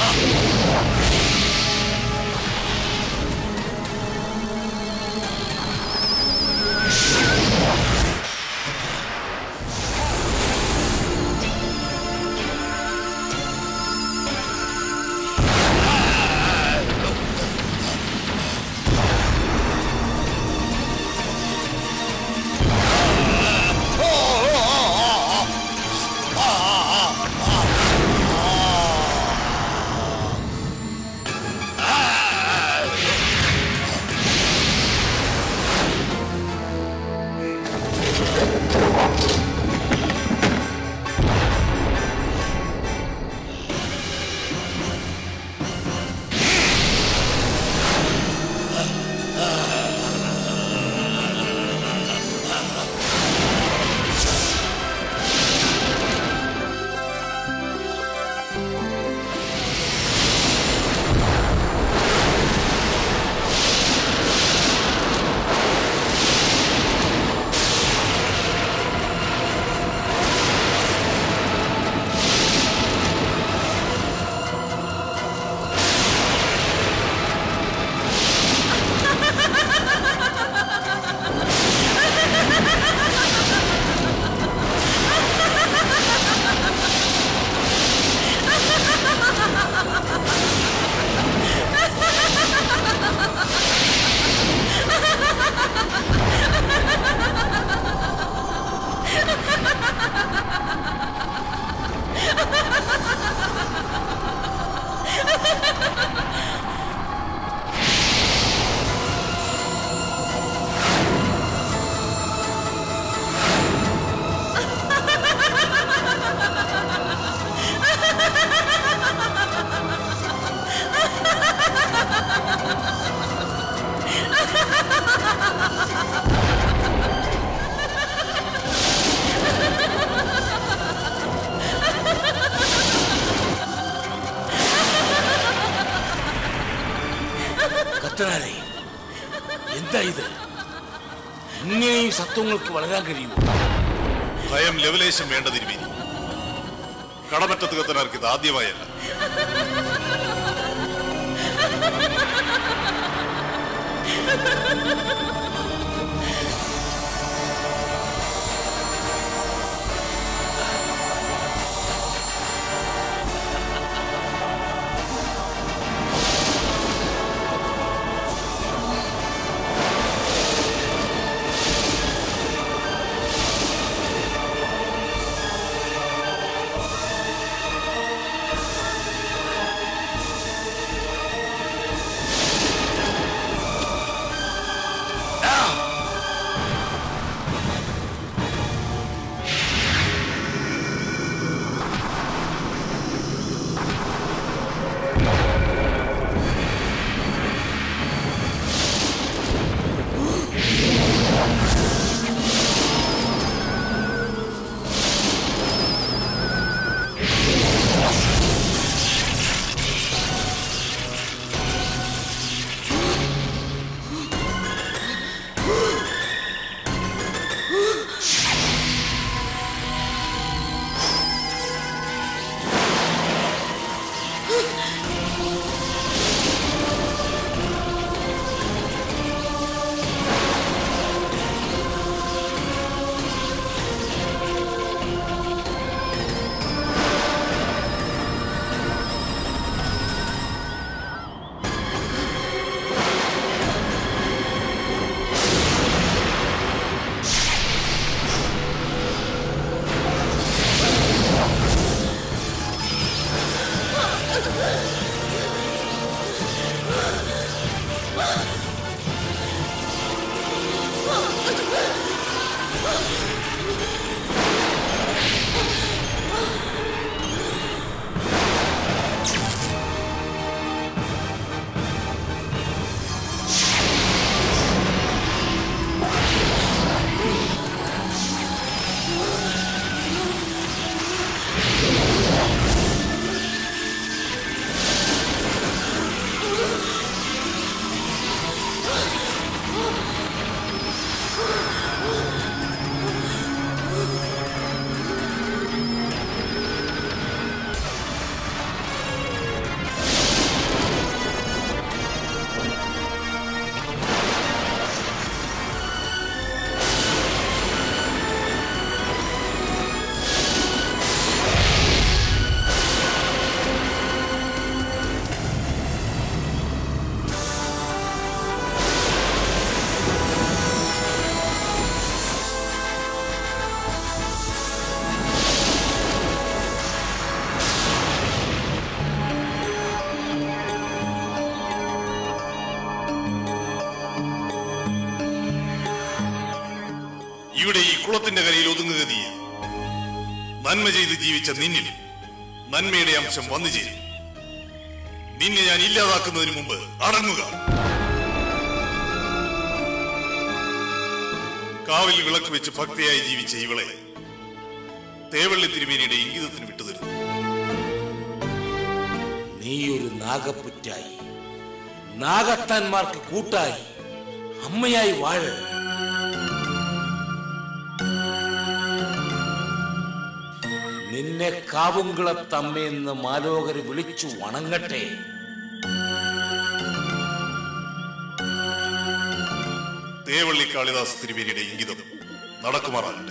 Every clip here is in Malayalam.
കത്തനാരെ എന്താ ഇത് ഇങ്ങനെ ഈ സത്വങ്ങൾക്ക് വളരാൻ കഴിയുമോ ഭയം ലെവലേശം വേണ്ട തിരുമേനി കടമറ്റത്ത് കത്തനാർക്ക് ഇത് ആദ്യമായല്ല ഇവിടെ ഈ കുളത്തിന്റെ കരയിൽ ഒതുങ്ങുക നീ നന്മ ചെയ്ത് ജീവിച്ച നിന്നിൽ നന്മയുടെ അംശം വന്നു ചേരും നിന്നെ ഞാൻ ഇല്ലാതാക്കുന്നതിന് മുമ്പ് അടങ്ങുക കാവിൽ വിളക്ക് വെച്ച് ഭക്തിയായി ജീവിച്ച ഇവളെ തേവള്ളി തിരുമേനിയുടെ ഇംഗിതത്തിന് വിട്ടുതരുന്നു നീയൊരു നാഗപ്പുറ്റായി നാഗത്താന്മാർക്ക് കൂട്ടായി അമ്മയായി വാഴ നിന്നെ കാവുംകുളത്തമ്മയെന്ന് മാലോകര് വിളിച്ചു വണങ്ങട്ടെ തേവള്ളി കാളിദാസ് തിരുമേനിയുടെ ഇംഗിതം നടക്കുമാറാകട്ടെ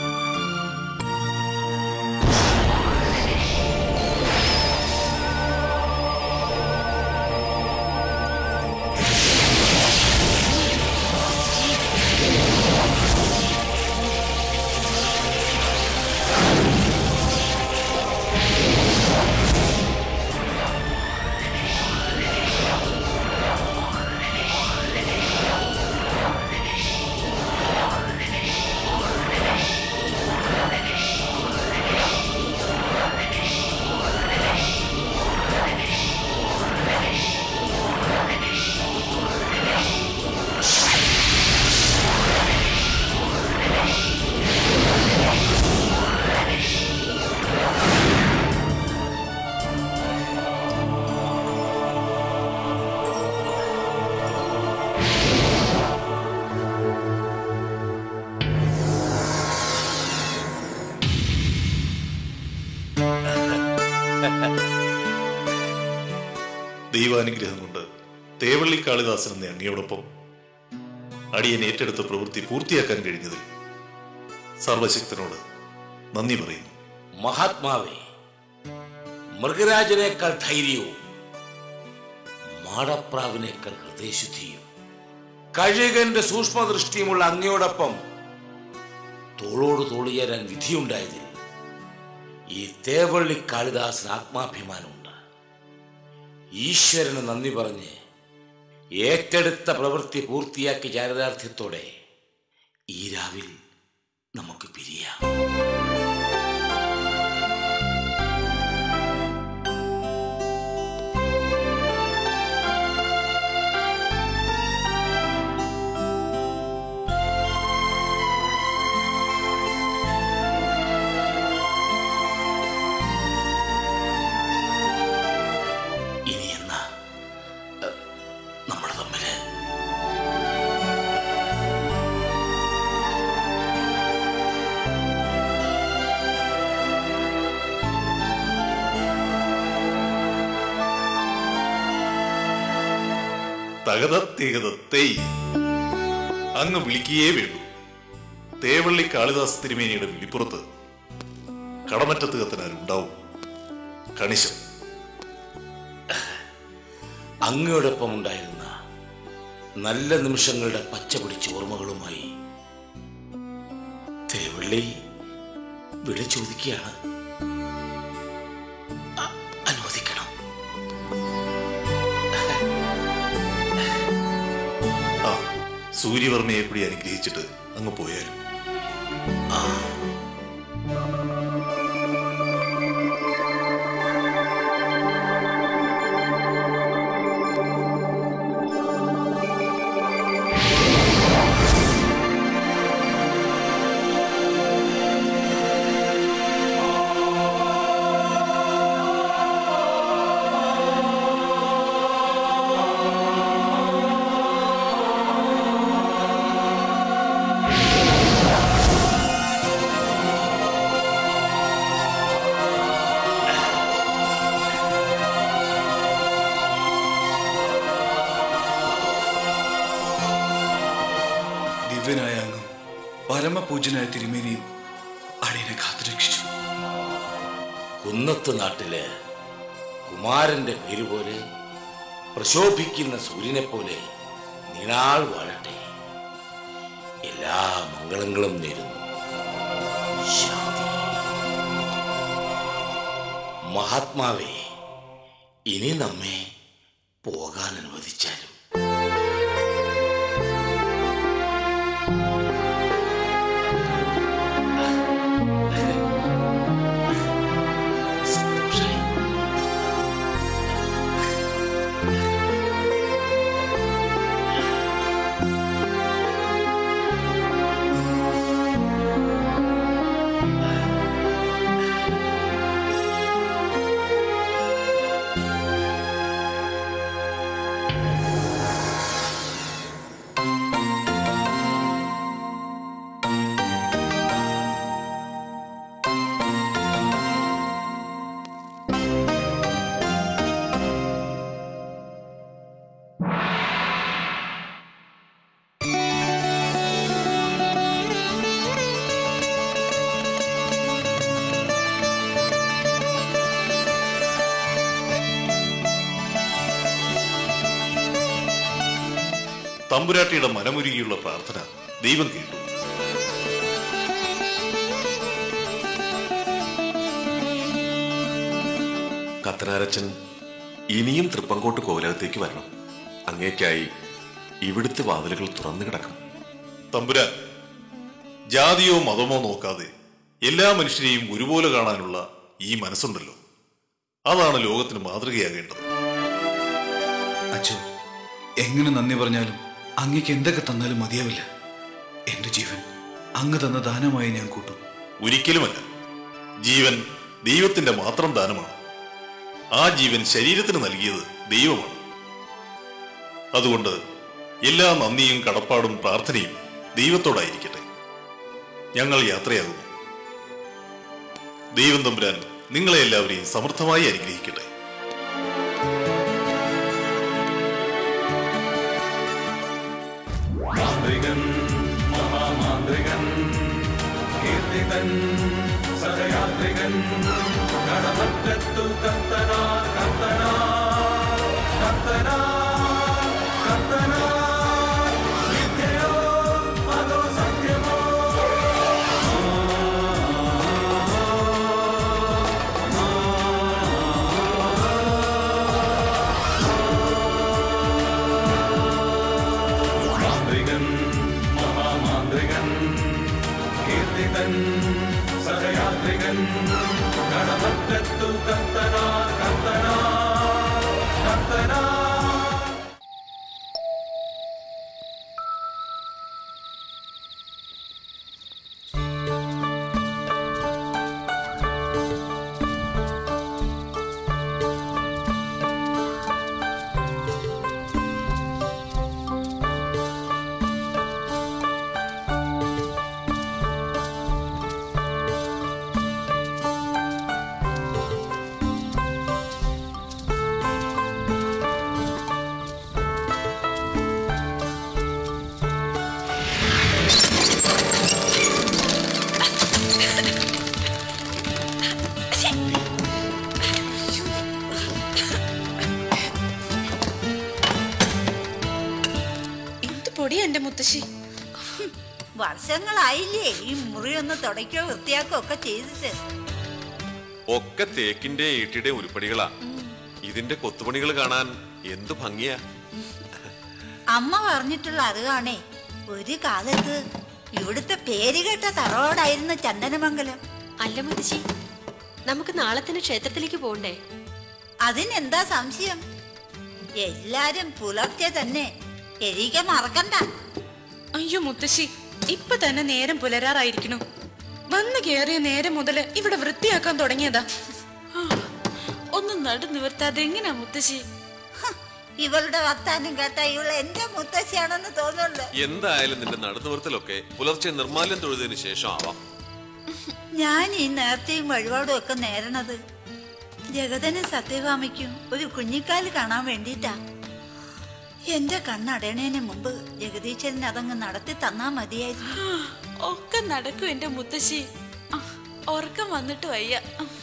ദൈവാനുഗ്രഹം കൊണ്ട് തേവള്ളി കാളിദാസൻ എന്ന അങ്ങയോടൊപ്പം അടിയൻ ഏറ്റെടുത്ത പ്രവൃത്തി പൂർത്തിയാക്കാൻ കഴിഞ്ഞതിൽ സർവശക്തനോട് നന്ദി പറയുന്നു മഹാത്മാവേ മൃഗരാജനേക്കാൾ ധൈര്യവും മാടപ്രാവിനേക്കാൾ ഹൃദയശുദ്ധിയും കഴുകന്റെ സൂക്ഷ്മദൃഷ്ടിയുമുള്ള അങ്ങയോടൊപ്പം തോളോട് തോളിയേരാൻ വിധിയുണ്ടായതിൽ ഈ തേവള്ളി കാളിദാസന് ആത്മാഭിമാനമുണ്ട് ഈശ്വരന് നന്ദി പറഞ്ഞ് ഏറ്റെടുത്ത പ്രവൃത്തി പൂർത്തിയാക്കി ചാരിതാർത്ഥ്യത്തോടെ ഈ രാവിൽ നമുക്ക് പിരിയാം ഇനി എന്നാ നമ്മൾ തമ്മില് തകതത്തേകതത്തേ അങ്ങ് വിളിക്കുകയേ വേണ്ടൂ തേവള്ളി കാളിദാസ് തിരുമേനിയുടെ വിളിപ്പുറത്ത് കടമറ്റത്ത് കത്തനാരുണ്ടാവും കണിശം അങ്ങയോടൊപ്പം ഉണ്ടായിരുന്ന നല്ല നിമിഷങ്ങളുടെ പച്ച പിടിച്ച ഓർമ്മകളുമായി തേവള്ളി വിട ചോദിക്കുകയാണ് അ- അനുവദിക്കണം ആ സൂര്യവർമ്മയെ കൂടി അനുഗ്രഹിച്ചിട്ട് അങ്ങ് പോയാലും ദിവ്യനായ അങ്ങ് പരമപൂജ്യനായ തിരുമേനിയും അടിയനെ കാത്തുരക്ഷിച്ചു കുന്നത്ത് നാട്ടില് കുമാരന്റെ പേര് പോലെ പ്രശോഭിക്കുന്ന സൂര്യനെ പോലെ നീണാൾ വാഴട്ടെ എല്ലാ മംഗളങ്ങളും നേരുന്നു ശാന്തി മഹാത്മാവേ ഇനി നമ്മെ പോകാൻ അനുവദിച്ചാലും തമ്പുരാട്ടിയുടെ മനമുരുകിയുള്ള പ്രാർത്ഥന ദൈവം കേട്ടു കത്തനാരച്ചൻ ഇനിയും തൃപ്പങ്കോട്ട് കോവിലകത്തേക്ക് വരണം അങ്ങേക്കായി ഇവിടുത്തെ വാതിലുകൾ തുറന്നു കിടക്കും തമ്പുരാൻ ജാതിയോ മതമോ നോക്കാതെ എല്ലാ മനുഷ്യരെയും ഒരുപോലെ കാണാനുള്ള ഈ മനസ്സുണ്ടല്ലോ അതാണ് ലോകത്തിന് മാതൃകയാകേണ്ടത് അച്ഛോ എങ്ങനെ നന്ദി പറഞ്ഞാലും അങ്ങേക്ക് എന്തൊക്കെ തന്നാലും മതിയാവില്ല എന്റെ ജീവൻ അങ്ങ് തന്ന ദാനമായി ഞാൻ കൂട്ടും ഒരിക്കലുമല്ല ജീവൻ ദൈവത്തിന്റെ മാത്രം ദാനമാണ് ആ ജീവൻ ശരീരത്തിന് നൽകിയത് ദൈവമാണ് അതുകൊണ്ട് എല്ലാ നന്ദിയും കടപ്പാടും പ്രാർത്ഥനയും ദൈവത്തോടായിരിക്കട്ടെ ഞങ്ങൾ യാത്രയാകുന്നു ദൈവം തമ്പുരാൻ നിങ്ങളെ എല്ലാവരെയും സമൃദ്ധമായി അനുഗ്രഹിക്കട്ടെ മാന്ത്രികൻ മഹാമാന്ത്രികൻ കീർത്തിതൻ സഹയാത്രികൻ കടമറ്റത്തു കത്തനാ കത്തനാ കത്തനാ കത്തനാ വിദ്യയോ അതോ സത്യമോ മാന്ത്രികൻ മഹാമാന്ത്രികൻ കീർത്തിതൻ സഹയാത്രികൻ കടമറ്റത്തു കത്തനാ കത്തനാ കത്തനാ എന്ത് പൊടിയാ എന്റെ മുത്തശ്ശി വർഷങ്ങളായില്ലേ ഈ മുറി ഒന്ന് തുടയ്ക്കോ വൃത്തിയാക്കോ ഒക്കെ ചെയ്തിട്ട് ഒക്കെ തേക്കിന്റെ ഈട്ടിയുടെ ഉരുപ്പടികളാ ഇതിന്റെ കൊത്തുപണികൾ കാണാൻ എന്ത് ഭംഗിയാ അമ്മ പറഞ്ഞിട്ടുള്ള അറിവാണേ ഒരു കാലത്ത് ഇവിടുത്തെ പേരുകെട്ട തറവാടായിരുന്നു ചന്ദനമംഗലം അല്ല മുത്തശ്ശി നമുക്ക് നാളെ തന്നെ ക്ഷേത്രത്തിലേക്ക് പോകണ്ടേ അതിനെന്താ സംശയം എല്ലാരും പുലർച്ചെ തന്നെ എരിക മറക്കണ്ട അയ്യോ മുത്തശ്ശി ഇപ്പൊ തന്നെ നേരം പുലരാറായിരിക്കണു വന്നു കേറിയ നേരം മുതല് ഇവിടെ വൃത്തിയാക്കാൻ തുടങ്ങിയതാ ഒന്ന് നടു നിവർത്താതെ എങ്ങനെയാ മുത്തശ്ശി ഹ്, ഇവളുടെ വർത്താനം കേട്ട ഇവൾ എന്റെ മുത്തശ്ശിയാണെന്ന് തോന്നുന്നുണ്ട് എന്തായാലും നിന്റെ നടുനിവർത്തലൊക്കെ പുലർച്ചെ നിർമ്മാല്യം തൊഴുതിന് ശേഷം ആവാം ഞാൻ ഈ നേർച്ചയും വഴിപാടും ഒക്കെ നേരണത് ജഗതനും സത്യഭാമയ്ക്കും ഒരു കുഞ്ഞിക്കാല് കാണാൻ വേണ്ടിയിട്ടാ എന്റെ കണ്ണടയണേന് മുമ്പ് ജഗദീശ്വരൻ അതങ്ങ് നടത്തി തന്നാ മതിയായിരുന്നു ഒക്കെ നടക്കും എന്റെ മുത്തശ്ശി ആ, ഉറക്കം വന്നിട്ട് വയ്യ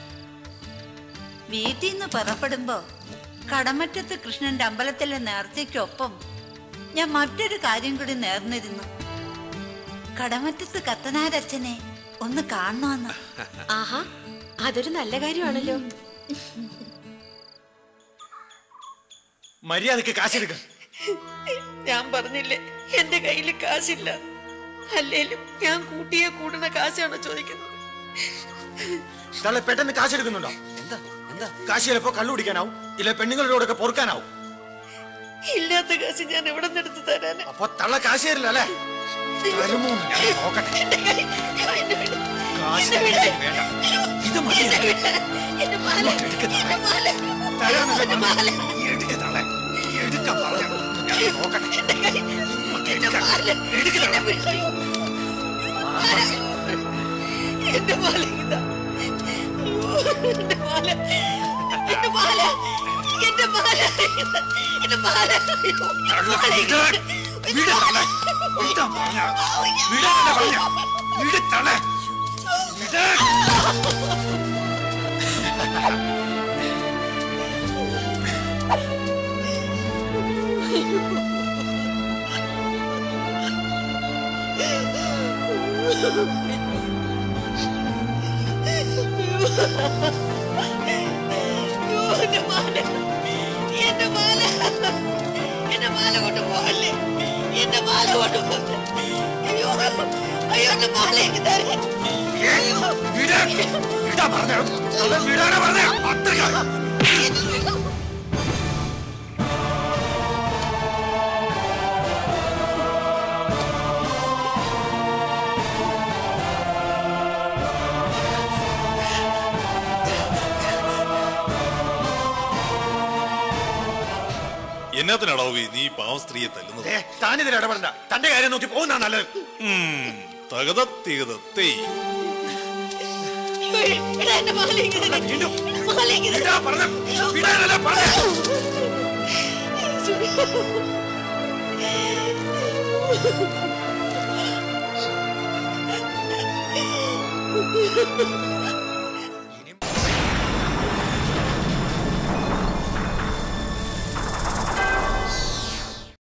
വീട്ടിൽ നിന്ന് പുറപ്പെടുമ്പോ കടമറ്റത്ത് കൃഷ്ണന്റെ അമ്പലത്തിലെ നേർച്ചയ്ക്കൊപ്പം ഞാൻ മറ്റൊരു കാര്യം കൂടി നേർന്നിരുന്നു കടമറ്റത്ത് കത്തനാരച്ഛനെ ഒന്ന് കാണണമെന്ന് ആഹാ അതൊരു നല്ല കാര്യമാണല്ലോ മര്യാദക്ക് കാശെടുക്ക ഞാൻ പറഞ്ഞില്ലേ എന്റെ കയ്യിൽ കാശില്ല അല്ലേലും ഞാൻ കൂട്ടിയ കൂടുന്ന കാശാണോ ചോദിക്കുന്നത് തള്ളെ പെട്ടെന്ന് കാശെടുക്കുന്നുണ്ടോ എന്താ എന്താ കാശ് ചിലപ്പോ കള്ളു കുടിക്കാനാവും ഇല്ല പെണ്ണുങ്ങളോടൊക്കെ പൊറുക്കാനാവും ഇല്ലാത്ത കാശ് ഞാൻ എവിടെ നിന്ന് എടുത്ത് തരാനാ അപ്പൊ തള്ള കാശ് തരില്ല അല്ലേ തരുമോ എന്ന് ഞാൻ നോക്കട്ടെ കാശ് വേണ്ട ഇത് മതി എന്റെ മാല എടുക്ക് തള്ളെ. എന്റെ മാല തരാനല്ലേ പറഞ്ഞത്? എടുക്ക് തള്ളെ. എടുക്കാൻ പറഞ്ഞത്. ഞാൻ നോക്കട്ടെ ഇങ്ങോട്ട് എടുക്ക. എടുക്ക് തള്ളെ. എന്റെ മാല ഇതാ എന്റെ മാല എന്റെ മാല എന്റെ മാല ഇതാ. എന്റെ മാല അയ്യോ. തള്ള വിട്. വിട് തള്ളെ. വിടാൻ പറഞ്ഞ. വിടാനല്ലേ പറഞ്ഞ. വിട് തള്ളെ. വിട്. അയ്യോ, എന്റെ മാല എന്റെ മാല എന്റെ മാല കൊണ്ട് പോകല്ലേ എന്റെ മാല കൊണ്ട് പോകല്ലേ അയ്യോ അയ്യോ എന്റെ മാല എനിക്ക് തരേ അയ്യോ വിടാ പറഞ്ഞോ വിടാനാ പറഞ്ഞോ അത്രയ്ക്ക് എന്നാത്തിനാടാവി നീ ഈ പാവം സ്ത്രീയെ തല്ലുന്നത് ഏ, താനിതിൽ ഇടപെടണ്ട തന്റെ കാര്യം നോക്കി പോകുന്ന നല്ലത് ഉം, തകതത്തികതത്തേ എടാ എന്റെ മാല എനിക്ക് തരേ വീണ്ടും മാല എനിക്ക് തരേ വിടാ പറഞ്ഞ വിടാനല്ല പറഞ്ഞ ഈശ്വരാ.